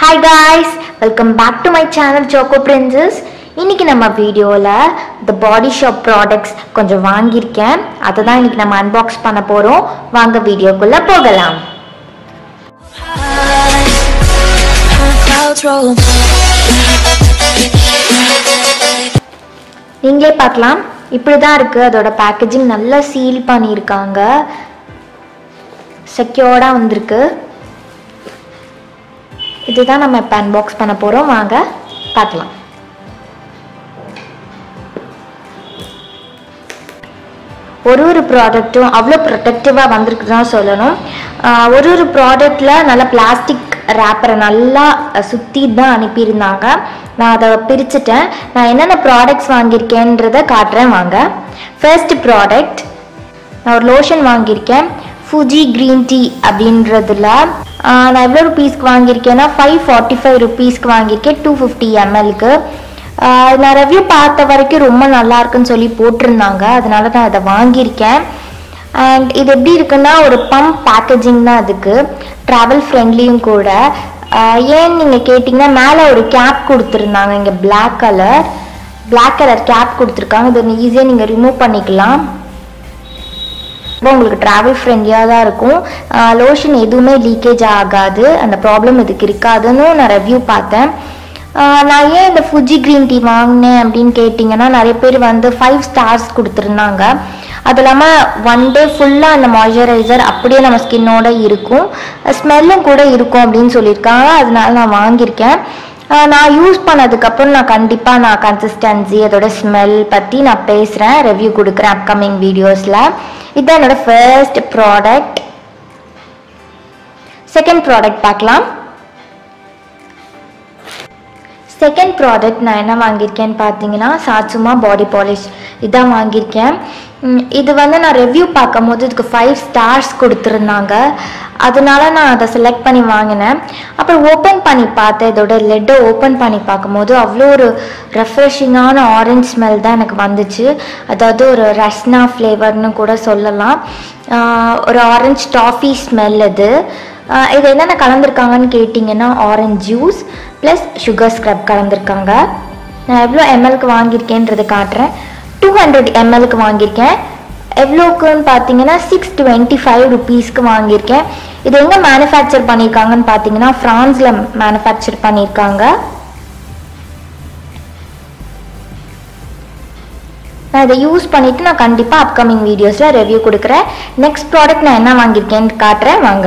hi guys welcome back to my channel Joko princess இன்னைக்கு நம்ம வீடியோவில் இந்த பாடி ஷாப் ப்ராடக்ட்ஸ் கொஞ்சம் வாங்கியிருக்கேன் அதை தான் இன்னைக்கு நம்ம அன்பாக்ஸ் பண்ண போகிறோம் வாங்க வீடியோக்குள்ளே போகலாம் Clouds roll நீங்களே பார்க்கலாம் இப்படி தான் இருக்குது அதோட பேக்கேஜிங் நல்லா சீல் பண்ணியிருக்காங்க செக்யூர்டாக வந்திருக்கு இதுதான் நம்ம இப்போ அன்பாக்ஸ் பண்ண போகிறோம் வாங்க பார்க்கலாம் ஒரு ஒரு ப்ராடக்ட்டும் அவ்வளோ ப்ரொடெக்டிவாக வந்திருக்கு தான் சொல்லணும் ஆஹ் ஒரு ஒரு ப்ராடக்டில் நல்லா பிளாஸ்டிக் ரேப்பரை நல்லா சுற்றி தான் அனுப்பியிருந்தாங்க நான் அதை பிரிச்சுட்டேன் நான் என்னென்ன ப்ராடக்ட்ஸ் வாங்கியிருக்கேன்றதை காட்டுறேன் வாங்க ஃபர்ஸ்ட் ப்ராடக்ட் நான் ஒரு லோஷன் வாங்கியிருக்கேன் ஃபுஜி க்ரீன் டீ அப்படின்றதுல ஆஹ் நான் எவ்வளோ ருபீஸ்க்கு வாங்கியிருக்கேன்னா ஃபைவ் ஃபார்ட்டி ஃபைவ் ருபீஸ்க்கு வாங்கியிருக்கேன் டூ ஃபிஃப்டி எம்எல்க்கு நான் ரெவ்யூ பார்த்த வரைக்கும் ரொம்ப நல்லா இருக்குன்னு சொல்லி போட்டிருந்தாங்க அதனால நான் அதை வாங்கியிருக்கேன் அண்ட் இது எப்படி இருக்குன்னா ஒரு பம்ப் பேக்கேஜிங் தான் அதுக்கு ட்ராவல் ஃப்ரெண்ட்லியும் கூட ஆஹ் ஏன் நீங்கள் கேட்டிங்கன்னா மேலே ஒரு கேப் கொடுத்துருந்தாங்க இங்கே Black colour Black colour cap கொடுத்துருக்காங்க இது ஈஸியாக நீங்கள் ரிமூவ் பண்ணிக்கலாம் ரொம்ப உங்களுக்கு ட்ராவல் ஃப்ரெண்ட்லியாக தான் இருக்கும் லோஷன் எதுவுமே லீக்கேஜ் ஆகாது அந்த ப்ராப்ளம் இதுக்கு இருக்காதுன்னு நான் ரிவ்யூ பார்த்தேன் ஆஹ் நான் ஏன் இந்த ஃபுஜி க்ரீன் டீ வாங்கினேன் அப்படின்னு கேட்டிங்கன்னா நிறைய பேர் வந்து ஃபைவ் ஸ்டார்ஸ் கொடுத்துருந்தாங்க அது இல்லாமல் ஒன் டே ஃபுல்லாக அந்த மாய்ஸ்சரைசர் அப்படியே நம்ம ஸ்கின்னோட இருக்கும் ஸ்மெல்லும் கூட இருக்கும் அப்படின்னு சொல்லியிருக்காங்க அதனால நான் வாங்கியிருக்கேன் ஆஹ் நான் யூஸ் பண்ணதுக்கப்புறம் நான் கண்டிப்பாக நான் கன்சிஸ்டன்சி அதோட ஸ்மெல் பற்றி நான் பேசுகிறேன் ரிவ்யூ கொடுக்குறேன் அப்கமிங் வீடியோஸில் இதுதான் என்னோட ஃபர்ஸ்ட் ப்ராடக்ட் செகண்ட் ப்ராடக்ட் பார்க்கலாம் செகண்ட் ப்ராடக்ட் நான் என்ன வாங்கியிருக்கேன்னு பார்த்தீங்கன்னா சாட்சுமா பாடி பாலிஷ் இதான் வாங்கியிருக்கேன் ம், இது வந்து நான் ரிவ்யூ பார்க்கும்போது இதுக்கு ஃபைவ் ஸ்டார்ஸ் கொடுத்துருந்தாங்க அதனால நான் அதை செலக்ட் பண்ணி வாங்கினேன் அப்புறம் ஓப்பன் பண்ணி பார்த்தேன் இதோட லெட்டை ஓப்பன் பண்ணி பார்க்கும்போது அவ்வளோ ஒரு ரெஃப்ரெஷிங்கான ஆரஞ்ச் ஸ்மெல் தான் எனக்கு வந்துச்சு அதாவது ஒரு ரஸ்னா ஃப்ளேவர்னு கூட சொல்லலாம் ஆஹ் ஒரு ஆரஞ்ச் டாஃபி ஸ்மெல் இது ஆஹ் இது என்னென்ன கலந்துருக்காங்கன்னு கேட்டிங்கன்னா orange juice plus sugar scrub கலந்துருக்காங்க நான் எவ்வளோ எம்எல்க்கு வாங்கியிருக்கேன்றது காட்டுறேன் டூ ஹண்ட்ரட் எம்எல்க்கு வாங்கியிருக்கேன் எவ்வளோக்குன்னு பார்த்தீங்கன்னா சிக்ஸ் டுவெண்ட்டி ஃபைவ் ருபீஸ்க்கு வாங்கியிருக்கேன் இது எங்கே மேனுஃபேக்சர் பண்ணியிருக்காங்கன்னு பார்த்தீங்கன்னா ஃப்ரான்ஸில் மேனுஃபேக்சர் பண்ணியிருக்காங்க நான் இதை யூஸ் பண்ணிவிட்டு நான் கண்டிப்பாக அப்கமிங் வீடியோஸில் ரிவ்யூ கொடுக்குறேன் நெக்ஸ்ட் ப்ராடக்ட் நான் என்ன வாங்கியிருக்கேன்னு காட்டுறேன் வாங்க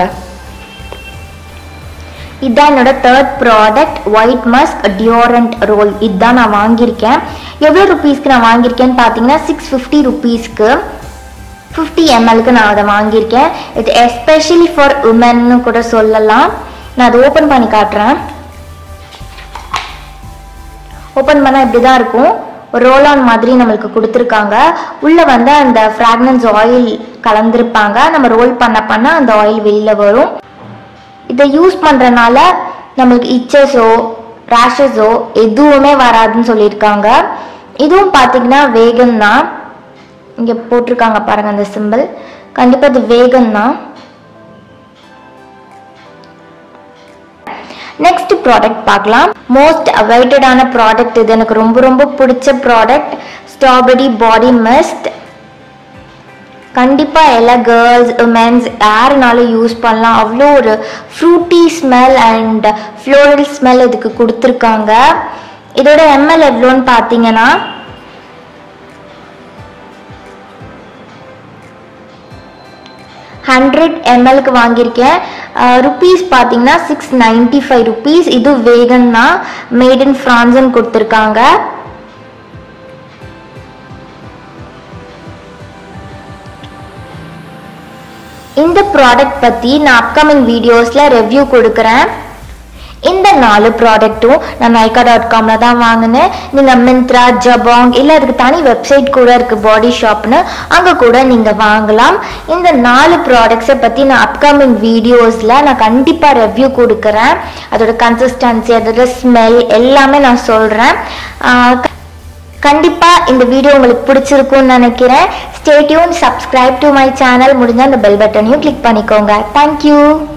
இதுதான் என்னோட third product white musk deodorant roll இதுதான் நான் வாங்கியிருக்கேன் எவ்வளோ ருபீஸ்க்கு நான் வாங்கியிருக்கேன்னு பார்த்தீங்கன்னா சிக்ஸ் ஃபிஃப்டி ருபீஸ்க்கு ஃபிஃப்டி எம்எல்க்கு நான் அதை வாங்கியிருக்கேன் இது எஸ்பெஷலி ஃபார் உமன்னு கூட சொல்லலாம் நான் அதை ஓப்பன் பண்ணி காட்டுறேன் ஓப்பன் பண்ணால் இப்படி தான் இருக்கும் ஒரு ரோல் ஆன் மாதிரி நம்மளுக்கு கொடுத்துருக்காங்க உள்ளே வந்து அந்த ஃப்ராக்னன்ஸ் ஆயில் கலந்துருப்பாங்க நம்ம ரோல் பண்ண பண்ண அந்த ஆயில் வெளியில் வரும் இதை யூஸ் பண்ணுறனால நம்மளுக்கு இச்சஸோ ரேஷஸோ எதுவுமே வராதுன்னு சொல்லியிருக்காங்க இதுவும் பார்த்தீங்கன்னா வேகன் தான் இங்கே போட்டிருக்காங்க பாருங்க அந்த சிம்பிள் கண்டிப்பாக இது வேகன் தான் நெக்ஸ்ட் ப்ராடக்ட் பார்க்கலாம் மோஸ்ட் அவைட்டடான ப்ராடக்ட் இது எனக்கு ரொம்ப ரொம்ப பிடிச்ச ப்ராடக்ட் ஸ்ட்ராபெரி பாடி மிஸ்ட் கண்டிப்பாக எல்லா கேர்ள்ஸ் உமன்ஸ் யாருனாலும் யூஸ் பண்ணலாம் அவ்வளோ ஒரு fruity smell and floral smell இதுக்கு கொடுத்துருக்காங்க இதோட எம்எல் எவ்வளோன்னு பார்த்தீங்கன்னா ஹண்ட்ரட் எம்எல்க்கு வாங்கியிருக்கேன் ருபீஸ் பார்த்தீங்கன்னா சிக்ஸ் நைன்டி ஃபைவ் ருபீஸ் இது வேகன் தான் மேட் இன் ஃப்ரான்ஸ்ன்னு கொடுத்துருக்காங்க இந்த ப்ராடக்ட் பற்றி நான் அப்கமிங் வீடியோஸில் ரிவ்யூ கொடுக்குறேன் இந்த நாலு ப்ராடக்ட்டும் நான் நைக்கா டாட் காமில் தான் வாங்கினேன் நீங்கள் மிந்த்ரா ஜபாங் இல்லை அதுக்கு தனி வெப்சைட் கூட இருக்குது பாடி ஷாப்னு அங்கே கூட நீங்கள் வாங்கலாம் இந்த நாலு ப்ராடக்ட்ஸை பற்றி நான் அப்கமிங் வீடியோஸில் நான் கண்டிப்பாக ரிவ்யூ கொடுக்குறேன் அதோட கன்சிஸ்டன்சி அதோட ஸ்மெல் எல்லாமே நான் சொல்கிறேன் கண்டிப்பா இந்த வீடியோ உங்களுக்கு பிடிச்சிருக்கும்னு நினைக்கிறேன் stay tune subscribe to my channel முடிஞ்சா அந்த பெல் பட்டனையும் கிளிக் பண்ணிக்கோங்க தேங்க்யூ